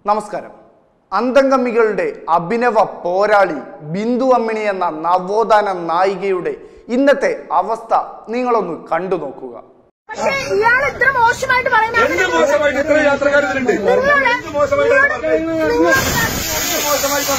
നമസ്കാരം അന്തംഗമികളുടെ അഭിനവ പോരാളി ബിന്ദു അമ്മിണി എന്ന നവോത്ഥാന നായികയുടെ ഇന്നത്തെ അവസ്ഥ നിങ്ങളൊന്ന് കണ്ടു നോക്കുക പക്ഷേ ഇയാൾ ഇത്ര മോശമായിട്ട് പറയുന്ന എന്ത് മോശമായിട്ട് ഇത്ര യാത്രക്കാരുണ്ട് എന്ത് മോശമായിട്ടാണ് പറഞ്ഞത്? എന്ത് മോശമായിട്ടാ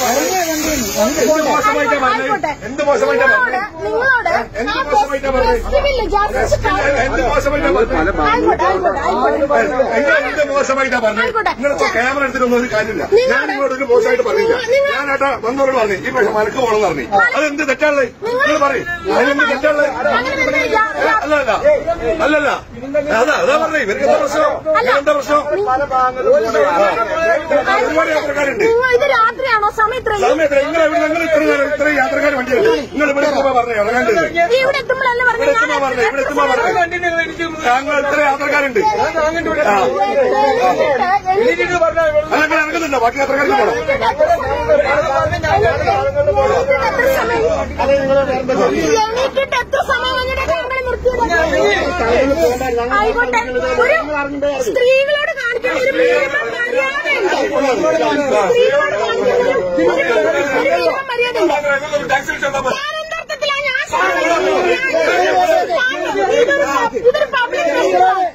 പറഞ്ഞത്? എന്ത് മോശമായിട്ടാ പറഞ്ഞത്? എന്ത് മോശമായിട്ടാ പറഞ്ഞത്? നിങ്ങളോട് എന്ത് മോശമായിട്ടാ പറഞ്ഞത്? എന്ത് മോശമായിട്ടാ പറഞ്ഞത്? ആയിക്കോട്ടെ ആയിക്കോട്ടെ ആയിക്കോട്ടെ നിങ്ങൾ എന്ത് മോശമായിട്ടാ പറഞ്ഞത് ആയിക്കോട്ടെ. നിങ്ങളിപ്പോ ക്യാമറ എടുത്തിട്ടൊന്നും ഒരു കാര്യമില്ല നിങ്ങൾ- ഞാൻ നിങ്ങളോട് ഒരു മോശമായിട്ട് പറഞ്ഞില്ല നിങ്ങൾ- ഞാൻ ഏട്ടാ വന്നവരോട് പറഞ്ഞു ഈ പക്ഷെ മലക്ക് പോകണം പറഞ്ഞു അതെന്ത് തെറ്റാണല്ലേ നിങ്ങൾ പറയും അതിനെന്ത് തെറ്റാണല്ലേ അങ്ങനെ വരുന്ന ഇയാ- ഇയാ- അല്ലല്ല അല്ലല്ല അതാ അതാ പറഞ്ഞേ ഇവർക്ക് എന്താ പ്രശ്നം എന്താ പ്രശ്നം ഒരുപാട് യാത്രക്കാരുണ്ട് നിങ്ങൾ ഇത് രാത്രിയാണോ സമയം ഇത്രയും സമയത്ത് നിങ്ങൾ ഇവിടെ നിങ്ങൾ ഇത്ര നേരം ഇത്രയും യാത്രക്കാർ വണ്ടിയുണ്ട് നിങ്ങൾ ഇവിടെ എത്തുമ്പോ പറഞ്ഞു ഇറങ്ങേണ്ടത് ഇവിടെ എത്തുമ്പോഴല്ലേ ഇവിടെ എത്തുമ്പോ പറഞ്ഞു പറഞ്ഞു ഇവിടെ എത്തുമ്പോ പറഞ്ഞു ഞങ്ങൾ ഇത്ര യാത്രക്കാരുണ്ട് ആ. അല്ലെങ്കിൽ ഇറങ്ങുന്നില്ല ബാക്കി യാത്രക്കാർക്ക് പോകണം എണീറ്റിട്ട് എത്ര സമയം കഴിഞ്ഞിട്ട് താങ്കൾ നിർത്തിയത് ആയിക്കോട്ടെ ഒരു സ്ത്രീകളോട് കാണിക്കുന്ന ഒരു മിനിമം മര്യാദയുണ്ട് സ്ത്രീകളോട് കാണിക്കുന്ന ഒരു ഒരു മിനിമം മര്യാദയുണ്ട് ടാക്സി വിളിച്ചാൽ ഞാൻ എന്തർത്ഥത്തിലാ ഞാൻ ഇതൊരു ഇതൊരു പബ്ലിക് പ്ലേസ്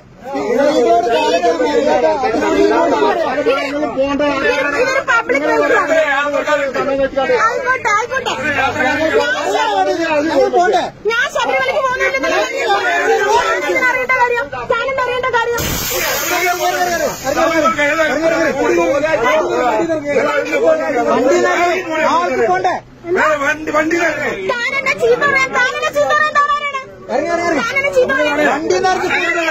ഇതൊരു പബ്ലിക് പ്ലേസ് ആയിക്കോട്ടെ ആയിക്കോട്ടെ ഞാൻ ശബരിമലയ്ക്ക് പോകുന്നുണ്ടെന്ന് അറിയേണ്ട കാര്യം ഞാനെന്താ അറിയേണ്ട കാര്യം വണ്ടി വണ്ടി താനെന്നെ ചീത്ത പറയാൻ താനെന്നെ ചീത്ത പറയാൻ താനാരാണ് താനെന്നെ ചീത്ത പറയാൻ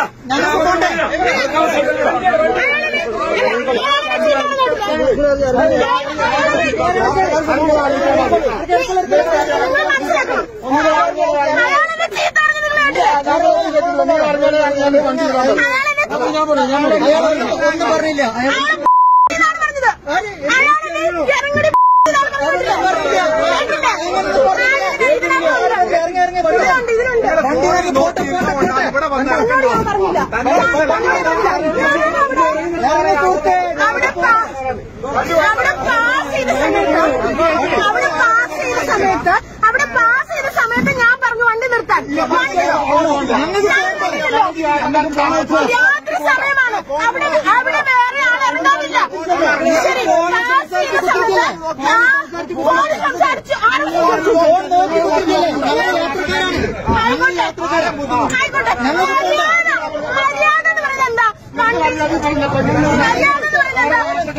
അയാളെന്നെ ചീത്ത പറഞ്ഞത് അയാളെന്നെ ഇറങ്ങടി ഇതിലുണ്ട് ഇതിലുണ്ട് ഇവിടെ വന്ന എന്നോട് ഞാൻ പറഞ്ഞില്ല. അവിടെ പാ- അവിടെ പാസ് ചെയ്ത സമയത്ത് അവിടെ പാസ് ചെയ്ത സമയത്ത് അവിടെ പാസ് ചെയ്ത സമയത്ത് ഞാൻ പറഞ്ഞു വണ്ടി നിർത്താൻ ഞാൻ പറഞ്ഞല്ലോ. രാത്രി സമയമാണ് അവിടെ അവിടെ വേറെ ആൾ ഇറങ്ങാനില്ല ശരി പാസ് ചെയ്ത സമയത്ത് ഞാൻ ഫോൺ സംസാരിച്ചു ആരും സംസാരിച്ചു ആയിക്കോട്ടെ ആയിക്കോട്ടെ മര്യാദ മര്യാദ എന്ന് പറയുന്നത് എന്താ മര്യാദ എന്ന് പറയുന്നത്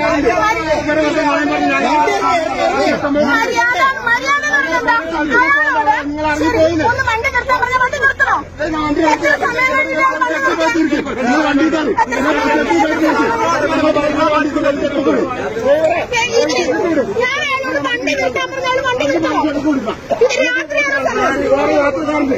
മര്യാദ മര്യാദ എന്ന് പറയുന്നത് എന്താ അയാളോട് ശരി, ഒന്ന് വണ്ടി നിർത്താൻ പറഞ്ഞ വണ്ടി നിർത്തണോ എത്ര സമയം കഴിഞ്ഞിട്ട് അയാൾ വണ്ടി നിർത്തിയത്? ഇതിന് ഞാൻ അയാളോട് വണ്ടി നിർത്താൻ പറഞ്ഞ അയാൾ വണ്ടി നിർത്തണോ ഇത് രാത്രിയാണ് സമയം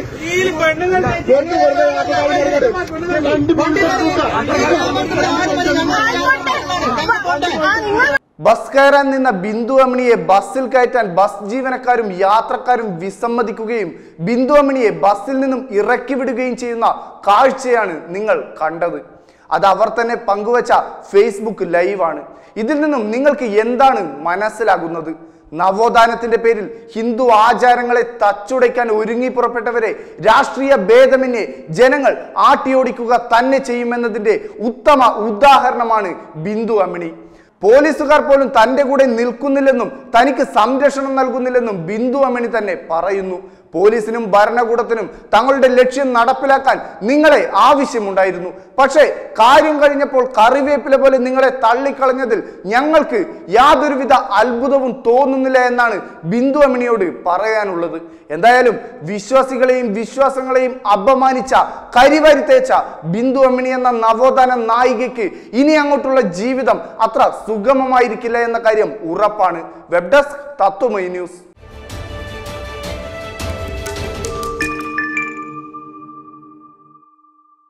ആയിക്കോട്ടെ ആ നിങ്ങൾ ബസ് കയറാൻ നിന്ന ബിന്ദു അമ്മിണിയെ ബസ്സിൽ കയറ്റാൻ ബസ് ജീവനക്കാരും യാത്രക്കാരും വിസമ്മതിക്കുകയും ബിന്ദു അമ്മിണിയെ ബസ്സിൽ നിന്നും ഇറക്കി വിടുകയും ചെയ്യുന്ന കാഴ്ചയാണ് നിങ്ങൾ കണ്ടത് അത് അവർ തന്നെ പങ്കുവച്ച ഫേസ്ബുക്ക് ലൈവാണ് ഇതിൽ നിന്നും നിങ്ങൾക്ക് എന്താണ് മനസ്സിലാകുന്നത് നവോത്ഥാനത്തിന്റെ പേരിൽ ഹിന്ദു ആചാരങ്ങളെ തച്ചുടയ്ക്കാൻ ഒരുങ്ങി പുറപ്പെട്ടവരെ രാഷ്ട്രീയ ഭേദമന്യേ ജനങ്ങൾ ആട്ടിയോടിക്കുക തന്നെ ചെയ്യുമെന്നതിന്റെ ഉത്തമ ഉദാഹരണമാണ് ബിന്ദു അമ്മിണി പോലീസുകാർ പോലും തന്റെ കൂടെ നിൽക്കുന്നില്ലെന്നും തനിക്ക് സംരക്ഷണം നൽകുന്നില്ലെന്നും ബിന്ദു അമ്മിണി തന്നെ പറയുന്നു പോലീസിനും ഭരണകൂടത്തിനും തങ്ങളുടെ ലക്ഷ്യം നടപ്പിലാക്കാൻ നിങ്ങളെ ആവശ്യമുണ്ടായിരുന്നു പക്ഷേ കാര്യം കഴിഞ്ഞപ്പോൾ കറിവേപ്പില പോലെ നിങ്ങളെ തള്ളിക്കളഞ്ഞതിൽ ഞങ്ങൾക്ക് യാതൊരുവിധ അത്ഭുതവും തോന്നുന്നില്ല എന്നാണ് ബിന്ദു അമ്മിണിയോട് പറയാനുള്ളത് എന്തായാലും വിശ്വാസികളെയും വിശ്വാസങ്ങളെയും അപമാനിച്ച കരിവാരിത്തേച്ച ബിന്ദു അമ്മിണി എന്ന നവോത്ഥാന നായികയ്ക്ക് ഇനി അങ്ങോട്ടുള്ള ജീവിതം അത്ര സുഗമമായിരിക്കില്ല എന്ന കാര്യം ഉറപ്പാണ് വെബ് ഡെസ്ക് തത്വമൈ ന്യൂസ്